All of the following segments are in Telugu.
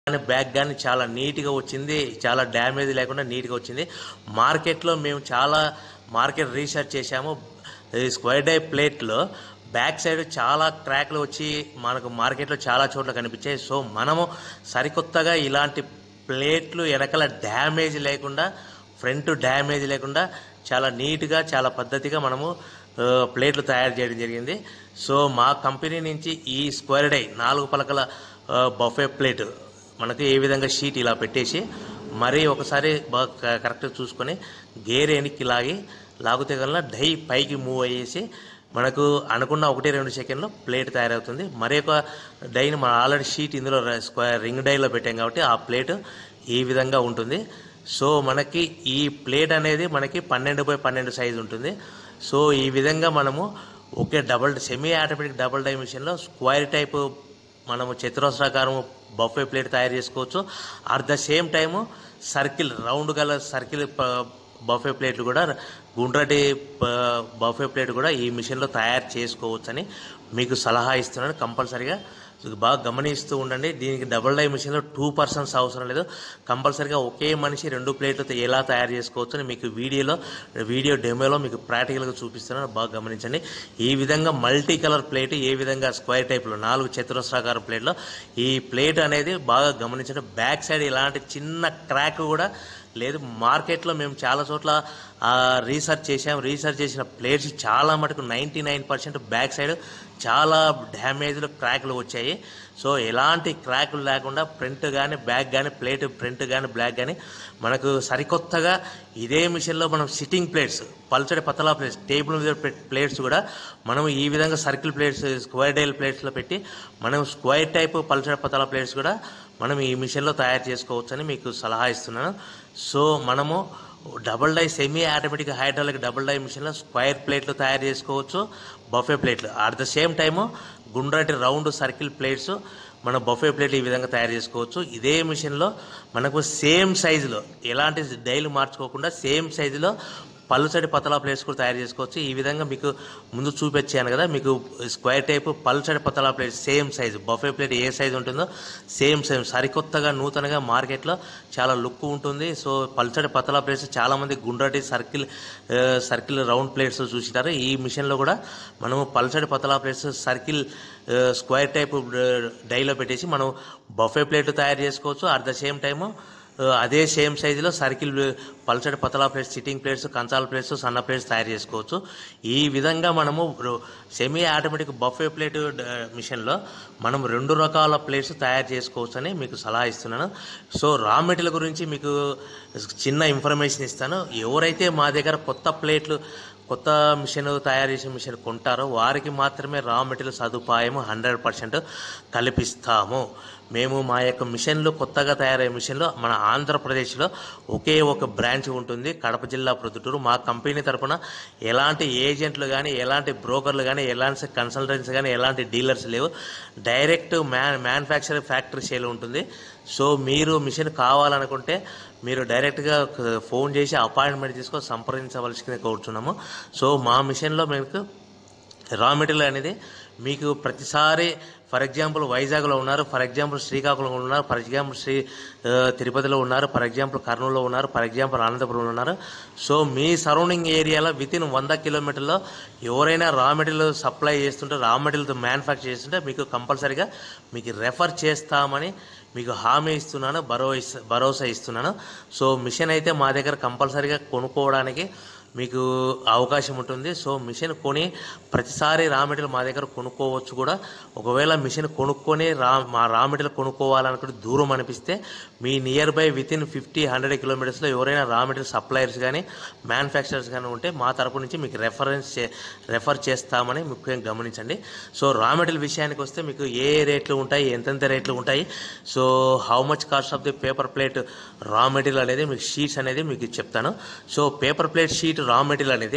కానీ బ్యాగ్ కానీ చాలా నీట్గా వచ్చింది చాలా డ్యామేజ్ లేకుండా నీట్గా వచ్చింది మార్కెట్లో మేము చాలా మార్కెట్ రీసెర్చ్ చేశాము ఈ స్క్వేర్ డై ప్లేట్లో బ్యాక్ సైడ్ చాలా క్రాక్లు వచ్చి మనకు మార్కెట్లో చాలా చోట్ల కనిపించాయి సో మనము సరికొత్తగా ఇలాంటి ప్లేట్లు వెనకాల డ్యామేజ్ లేకుండా ఫ్రంట్ డ్యామేజ్ లేకుండా చాలా నీట్గా చాలా పద్ధతిగా మనము ఆ, ప్లేట్లు తయారు చేయడం జరిగింది సో మా కంపెనీ నుంచి ఈ స్క్వేర్ డై నాలుగు పలకల బఫే ప్లేట్ మనకి ఏ విధంగా షీట్ ఇలా పెట్టేసి మరీ ఒకసారి బాగా క- కరెక్ట్గా చూసుకొని గేర్ వెనక్కి లాగి లాగితే కల్లా డై పైకి మూవ్ అయ్యేసి మనకు అనుకున్న ఒకటి రెండు సెకండ్లో ప్లేట్ తయారవుతుంది మరి ఒక డైని మనం ఆల్రెడీ షీట్ ఇందులో ర- స్క్వేర్ రింగ్ డైలో పెట్టాం కాబట్టి ఆ ప్లేట్ ఈ విధంగా ఉంటుంది సో మనకి ఈ ప్లేట్ అనేది మనకి పన్నెండు బై పన్నెండు సైజు ఉంటుంది సో ఈ విధంగా మనము ఒకే double semi automatic double die మిషన్లో స్క్వేర్ టైప్ మనము చతురస్రాకారం బఫే ప్లేట్ తయారు చేసుకోవచ్చు at the same time circle round గల సర్కిల్ బఫే ప్లేట్లు కూడా గుండ్రటి బఫే ప్లేట్ కూడా ఈ మిషన్లో తయారు చేసుకోవచ్చని మీకు సలహా ఇస్తున్నాను కంపల్సరిగా బాగా గమనిస్తూ ఉండండి దీనికి డబుల్ డై మిషన్లో టూ పర్సన్స్ అవసరం లేదు కంపల్సరిగా ఒకే మనిషి రెండు ప్లేట్లు ఎలా తయారు చేసుకోవచ్చు అని మీకు వీడియోలో వీడియో డెమోలో మీకు ప్రాక్టికల్గా చూపిస్తున్నాను బాగా గమనించండి ఈ విధంగా మల్టీ కలర్ ప్లేట్ ఏ విధంగా స్క్వేర్ టైప్లో నాలుగు చతురస్రాకార ప్లేట్లో ఈ ప్లేట్ అనేది బాగా గమనించండి బ్యాక్ సైడ్ ఇలాంటి చిన్న క్రాక్ కూడా లేదు మార్కెట్లో మేము చాలా చోట్ల ఆ, రీసెర్చ్ చేసాం రీసెర్చ్ చేసిన ప్లేట్స్ చాలా మటుకు ninety nine percent back side చాలా డ్యామేజ్లు క్రాక్లు వచ్చాయి సో ఎలాంటి క్రాక్లు లేకుండా ప్రింట్ కానీ బ్యాక్ కానీ ప్లేట్ ప్రింట్ కానీ బ్లాక్ కానీ మనకు సరికొత్తగా ఇదే మిషన్లో మనం సిట్టింగ్ ప్లేట్స్ పల్చడి పతలా ప్లేట్స్ టేబుల్ మీద పెట్- ప్లేట్స్ కూడా మనం ఈ విధంగా సర్కిల్ ప్లేట్స్ స్క్వేర్ డైల్ ప్లేట్స్లో పెట్టి మనం స్క్వేర్ టైప్ పల్చడి పతలా ప్లేట్స్ కూడా మనం ఈ మిషన్లో తయారు చేసుకోవచ్చని మీకు సలహా ఇస్తున్నాను సో మనము double die semi automatic hydraulic double die మిషన్లో స్క్వేర్ ప్లేట్లు తయారు చేసుకోవచ్చు బఫే ప్లేట్లు అట్ ద సేమ్ టైము గుండ్రటి రౌండ్ సర్కిల్ ప్లేట్స్ మన బఫే ప్లేట్ ఈ విధంగా తయారు చేసుకోవచ్చు ఇదే మిషన్లో మనకు సేమ్ సైజులో ఎలాంటి డైలు మార్చుకోకుండా సేమ్ సైజులో పల్చడి పతలా ప్లేట్స్ కూడా తయారు చేసుకోవచ్చు ఈ విధంగా మీకు ముందు చూపించాను కదా మీకు స్క్వేర్ టైప్ పల్చడి పతలా plate same size buffet plate ఏ సైజు ఉంటుందో సేమ్ సేమ్ సరికొత్తగా నూతనగా మార్కెట్లో చాలా లుక్ ఉంటుంది సో పల్చడి పతలా ప్లేట్స్ చాలామంది గుండ్రటి సర్కిల్ ఆ, సర్కిల్ రౌండ్ ప్లేట్స్ చూసినారు ఈ మిషన్లో కూడా మనము పల్చడి పతలా ప్లేట్స్ సర్కిల్ ఆ, స్క్వేర్ టైప్ ఆ, డైలో పెట్టేసి మనం బఫే ప్లేట్ తయారు చేసుకోవచ్చు అట్ ద సేమ్ టైము ఆ, అదే సేమ్ సైజులో సర్కిల్ పల్చడి పతలా ప్లేట్స్ సిట్టింగ్ ప్లేట్స్ కంచాల ప్లేట్స్ సన్న ప్లేట్స్ తయారు చేసుకోవచ్చు ఈ విధంగా మనము సెమీ ఆటోమేటిక్ బఫే ప్లేట్ మిషన్లో మనం రెండు రకాల ప్లేట్స్ తయారు చేసుకోవచ్చు అని మీకు సలహా ఇస్తున్నాను సో రా మెటీరియల్ గురించి మీకు చిన్న ఇన్ఫర్మేషన్ ఇస్తాను ఎవరైతే మా దగ్గర కొత్త ప్లేట్లు కొత్త మిషన్ తయారు చేసే మిషన్ కొంటారో వారికి మాత్రమే రా మెటీరియల్ సదుపాయం హండ్రెడ్ పర్సెంట్ కల్పిస్తాము మేము మా యొక్క మిషన్లు కొత్తగా తయారయ్యే మిషన్లు మన ఆంధ్రప్రదేశ్లో ఒకే ఒక బ్రాంచ్ ఉంటుంది కడప జిల్లా ప్రొద్దుటూరు మా కంపెనీ తరపున ఎలాంటి ఏజెంట్లు కానీ ఎలాంటి బ్రోకర్లు కానీ ఎలాంటి కన్సల్టెంట్స్ కానీ ఎలాంటి డీలర్స్ లేవు direct man manufacturing factory sale ఉంటుంది సో మీరు మిషన్ కావాలనుకుంటే మీరు డైరెక్ట్గా ఫోన్ చేసి అపాయింట్మెంట్ తీసుకొని సంప్రదించవలసింది కోరుచున్నాము సో మా మిషన్లో మీకు రా మెటీరియల్ అనేది మీకు ప్రతిసారి ఫర్ ఎగ్జాంపుల్ వైజాగ్లో ఉన్నారు ఫర్ ఎగ్జాంపుల్ శ్రీకాకుళంలో ఉన్నారు ఫర్ ఎగ్జాంపుల్ శ్రీ ఆ, తిరుపతిలో ఉన్నారు ఫర్ ఎగ్జాంపుల్ కర్నూలులో ఉన్నారు ఫర్ ఎగ్జాంపుల్ అనంతపురంలో ఉన్నారు సో మీ సరౌండింగ్ ఏరియాలో విత్ ఇన్ వంద కిలోమీటర్లో ఎవరైనా రా మెటీరియల్ సప్లై చేస్తుంటే రా మెటీరియల్ మ్యానుఫ్యాక్చర్ చేస్తుంటే మీకు కంపల్సరీగా మీకు రెఫర్ చేస్తామని మీకు హామీ ఇస్తున్నాను భరోసా భరోసా ఇస్తున్నాను సో మిషన్ అయితే మా దగ్గర కంపల్సరీగా కొనుక్కోవడానికి మీకు అవకాశం ఉంటుంది సో మిషన్ కొని ప్రతిసారి రా మెటీరియల్ మా దగ్గర కొనుక్కోవచ్చు కూడా ఒకవేళ మిషన్ కొనుక్కొని రా మా రా మెటీరియల్ కొనుక్కోవాలనుకుంటే దూరం అనిపిస్తే మీ nearby within fifty hundred కిలోమీటర్స్లో ఎవరైనా రా మెటీరియల్ సప్లయర్స్ కానీ మ్యానుఫ్యాక్చరర్స్ కానీ ఉంటే మా తరపు నుంచి మీకు రెఫరెన్స్ చే రెఫర్ చేస్తామని ముఖ్యంగా గమనించండి సో రా మెటీరియల్ విషయానికి వస్తే మీకు ఏ ఏ రేట్లు ఉంటాయి ఎంతెంత రేట్లు ఉంటాయి so how much cost of the paper plate raw material అనేది మీకు షీట్స్ అనేది మీకు చెప్తాను so paper plate sheet raw material అనేది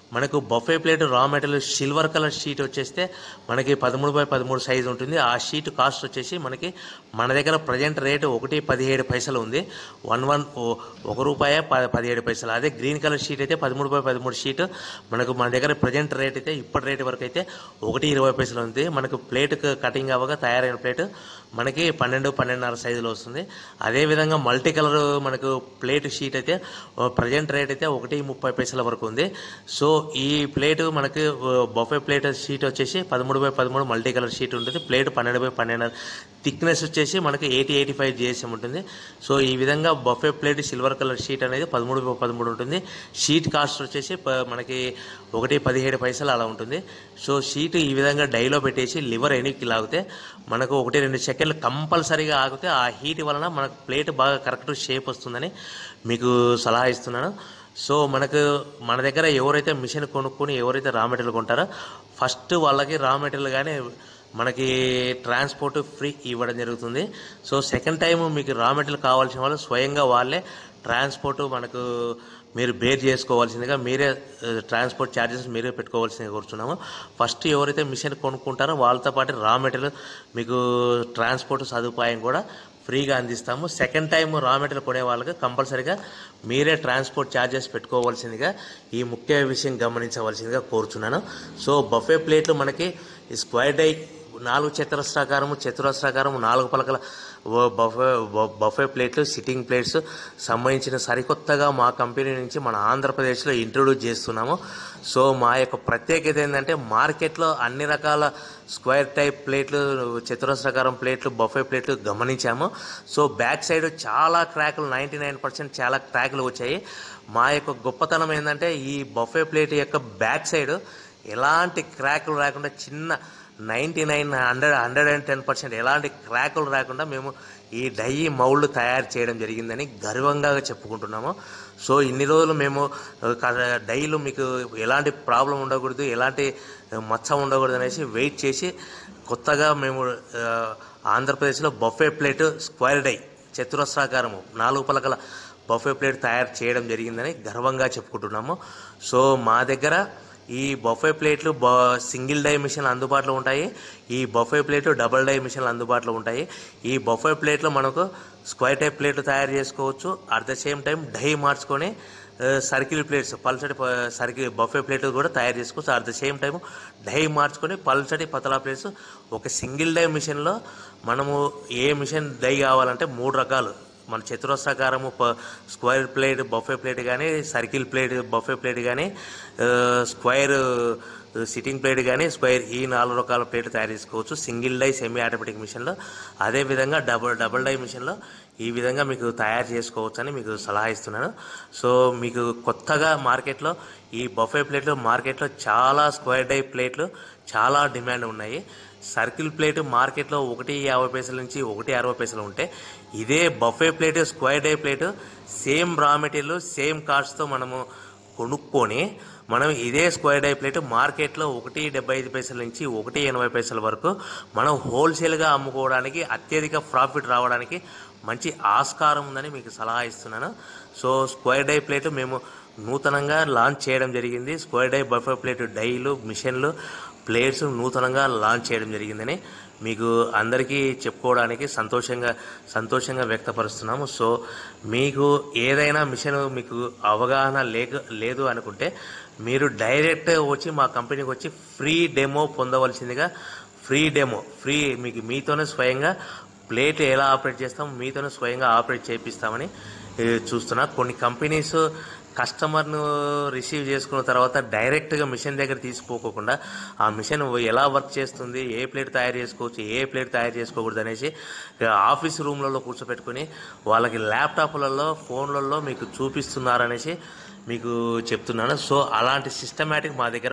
మనకు buffet plate raw material silver colour sheet వచ్చేస్తే మనకి పదమూడు బై పదమూడు సైజు ఉంటుంది ఆ షీట్ కాస్ట్ వచ్చేసి మనకి మన దగ్గర ప్రజెంట్ రేటు ఒకటి పదిహేడు పైసలు ఉంది వన్ వన్ ఓ- ఒక రూపాయ ప- పదిహేడు పైసలు అదే గ్రీన్ కలర్ షీట్ అయితే పదమూడు బై పదమూడు షీట్ మనకు మన దగ్గర ప్రజెంట్ రేట్ అయితే ఇప్పటి రేట్ వరకు అయితే ఒకటి ఇరవై పైసలు ఉంది మనకు ప్లేట్ కటింగ్ అవ్వగా తయారైన ప్లేట్ మనకి పన్నెండు పన్నెండున్నర సైజులో వస్తుంది అదేవిధంగా మల్టీ కలర్ మనకు ప్లేట్ షీట్ అయితే ప్రజెంట్ రేట్ అయితే ఒకటి ముప్పై పైసల వరకు ఉంది సో ఈ ప్లేట్ మనకి బొఫే ప్లేట్ షీట్ వచ్చేసి పదమూడు బై పదమూడు మల్టీ కలర్ షీట్ ఉంటుంది ప్లేట్ పన్నెండు బై పన్నెండు థిక్నెస్ వచ్చేసి మనకి ఎయిటీ ఎయిటీ ఫైవ్ జిఎస్ఎం ఉంటుంది సో ఈ విధంగా buffet plate silver colour sheet అనేది పదమూడు బై పదమూడు ఉంటుంది షీట్ కాస్ట్ వచ్చేసి ప- మనకి ఒకటి పదిహేడు పైసలు అలా ఉంటుంది సో షీట్ ఈ విధంగా డైలో పెట్టేసి లివర్ ఎనికి లాగితే మనకు ఒకటి రెండు సెకండ్లు కంపల్సరీగా ఆగితే ఆ హీట్ వలన మనకు ప్లేట్ బాగా కరెక్ట్ షేప్ వస్తుందని మీకు సలహా ఇస్తున్నాను సో మనకు మన దగ్గర ఎవరైతే మిషన్ కొనుక్కొని ఎవరైతే రా మెటీరియల్ కొంటారో ఫస్ట్ వాళ్ళకి రా మెటీరియల్ కానీ మనకి ట్రాన్స్పోర్ట్ ఫ్రీ ఇవ్వడం జరుగుతుంది సో సెకండ్ టైం మీకు రా మెటీరియల్ కావాల్సిన వాళ్ళు స్వయంగా వాళ్ళే ట్రాన్స్పోర్ట్ మనకు మీరు బేర్ చేసుకోవాల్సిందిగా మీరే ఆ, ట్రాన్స్పోర్ట్ ఛార్జెస్ మీరే పెట్టుకోవాల్సిందిగా కోరుతున్నాము ఫస్ట్ ఎవరైతే మిషన్ కొనుక్కుంటారో వాళ్ళతో పాటు రా మెటీరియల్ మీకు ట్రాన్స్పోర్ట్ సదుపాయం కూడా ఫ్రీగా అందిస్తాము సెకండ్ టైం రా మెటీరియల్ కొనే వాళ్ళకి కంపల్సరీగా మీరే ట్రాన్స్పోర్ట్ ఛార్జెస్ పెట్టుకోవాల్సిందిగా ఈ ముఖ్య విషయం గమనించవలసిందిగా కోరుచున్నాను సో బఫే ప్లేట్లు మనకి ఈ స్క్వైర్ డై నాలుగు చతురస్రాకారము చతురస్రాకారము నాలుగు పలకల ఓ బఫే బ- బఫే ప్లేట్లు సిట్టింగ్ ప్లేట్స్ సంబంధించిన సరికొత్తగా మా కంపెనీ నుంచి మన ఆంధ్రప్రదేశ్లో ఇంట్రొడ్యూస్ చేస్తున్నాము సో మా యొక్క ప్రత్యేకత ఏంటంటే మార్కెట్లో అన్ని రకాల స్క్వేర్ టైప్ ప్లేట్లు చతురస్రాకారం ప్లేట్లు బఫే ప్లేట్లు గమనించాము సో బ్యాక్ సైడ్ చాలా క్రాకులు నైంటీ నైన్ పర్సెంట్ చాలా క్రాకులు వచ్చాయి మా యొక్క గొప్పతనం ఏంటంటే ఈ బఫే ప్లేట్ యొక్క బ్యాక్ సైడ్ ఎలాంటి క్రాకులు రాకుండా చిన్న ninety nine hundred hundred and ten percent ఎలాంటి క్రాకులు రాకుండా మేము ఈ డై మౌళ్ళు తయారు చేయడం జరిగిందని గర్వంగా చెప్పుకుంటున్నాము సో ఇన్ని రోజులు మేము ఆ, క- డైలు మీకు ఎలాంటి ప్రాబ్లం ఉండకూడదు ఎలాంటి ఆ, మచ్చ ఉండకూడదు అనేసి వెయిట్ చేసి కొత్తగా మేము ఆ, ఆంధ్రప్రదేశ్లో బఫే ప్లేట్ స్క్వేర్ డై చతురస్రాకారము నాలుగు పలకల బఫే ప్లేట్ తయారు చేయడం జరిగిందని గర్వంగా చెప్పుకుంటున్నాము సో మా దగ్గర ఈ బఫే ప్లేట్లు బ సింగిల్ డై మిషన్లు అందుబాటులో ఉంటాయి ఈ బఫే ప్లేట్లు డబుల్ డై మిషన్లు అందుబాటులో ఉంటాయి ఈ బఫే ప్లేట్లో మనకు స్క్వైర్ టైప్ ప్లేట్లు తయారు చేసుకోవచ్చు at the same time die మార్చుకొని ఆ, సర్కిల్ ప్లేట్స్ పల్చటి ప- సర్కిల్ బఫే ప్లేట్లు కూడా తయారు చేసుకోవచ్చు at the same time die మార్చుకొని పల్చటి పతలా ప్లేట్స్ ఒక సింగిల్ డై మిషన్లో మనము ఏ మిషన్ డై కావాలంటే మూడు రకాలు మన చతురస్రాకారము ప- స్క్వేర్ ప్లేట్ బఫే ప్లేట్ కానీ సర్కిల్ ప్లేట్ బఫే ప్లేట్ కానీ ఆ, స్క్వేర్ సిట్టింగ్ ప్లేట్ కానీ స్క్వేర్ ఈ నాలుగు రకాల ప్లేట్ తయారు చేసుకోవచ్చు సింగిల్ డై సెమీ ఆటోమేటిక్ మిషన్లో అదేవిధంగా డబుల్ డబుల్ డై మిషన్లో ఈ విధంగా మీకు తయారు చేసుకోవచ్చు అని మీకు సలహా ఇస్తున్నాను సో మీకు కొత్తగా మార్కెట్లో ఈ బఫే ప్లేట్లు మార్కెట్లో చాలా స్క్వేర్ డై ప్లేట్లు చాలా డిమాండ్ ఉన్నాయి సర్కిల్ ప్లేట్ మార్కెట్లో ఒకటి యాభై పైసల నుంచి ఒకటి అరవై పైసలు ఉంటే ఇదే buffet plate square die plate same raw material same కాస్ట్తో మనము కొనుక్కొని మనం ఇదే స్క్వేర్ డై ప్లేట్ మార్కెట్లో ఒకటి డెబ్బై ఐదు పైసల నుంచి ఒకటి ఎనభై పైసల వరకు మనం హోల్సేల్గా అమ్ముకోవడానికి అత్యధిక ప్రాఫిట్ రావడానికి మంచి ఆస్కారం ఉందని మీకు సలహా ఇస్తున్నాను సో స్క్వేర్ డై ప్లేట్ మేము నూతనంగా లాంచ్ చేయడం జరిగింది స్క్వేర్ డై బఫే ప్లేట్ డైలు మిషన్లు ప్లేట్స్ నూతనంగా లాంచ్ చేయడం జరిగిందని మీకు అందరికీ చెప్పుకోవడానికి సంతోషంగా సంతోషంగా వ్యక్తపరుస్తున్నాము సో మీకు ఏదైనా మిషన్ మీకు అవగాహన లేక లేదు అనుకుంటే మీరు డైరెక్ట్ వచ్చి మా కంపెనీకి వచ్చి ఫ్రీ డెమో పొందవలసిందిగా ఫ్రీ డెమో ఫ్రీ మీకు మీతోనే స్వయంగా ప్లేట్ ఎలా ఆపరేట్ చేస్తాం మీతోనే స్వయంగా ఆపరేట్ చేపిస్తామని ఏ, చూస్తున్నా కొన్ని కంపెనీస్ కస్టమర్ను రిసీవ్ చేసుకున్న తర్వాత డైరెక్ట్గా మిషన్ దగ్గర తీసుకోకుండా ఆ మిషన్ ఎలా వర్క్ చేస్తుంది ఏ ప్లేట్ తయారు చేసుకోవచ్చు ఏ ప్లేట్ తయారు చేసుకోకూడదు అనేసి ఇక ఆఫీస్ రూమ్లలో కూర్చోపెట్టుకుని వాళ్ళకి ల్యాప్టాప్లలో ఫోన్లలో మీకు చూపిస్తున్నారనేసి మీకు చెప్తున్నాను సో అలాంటి సిస్టమేటిక్ మా దగ్గర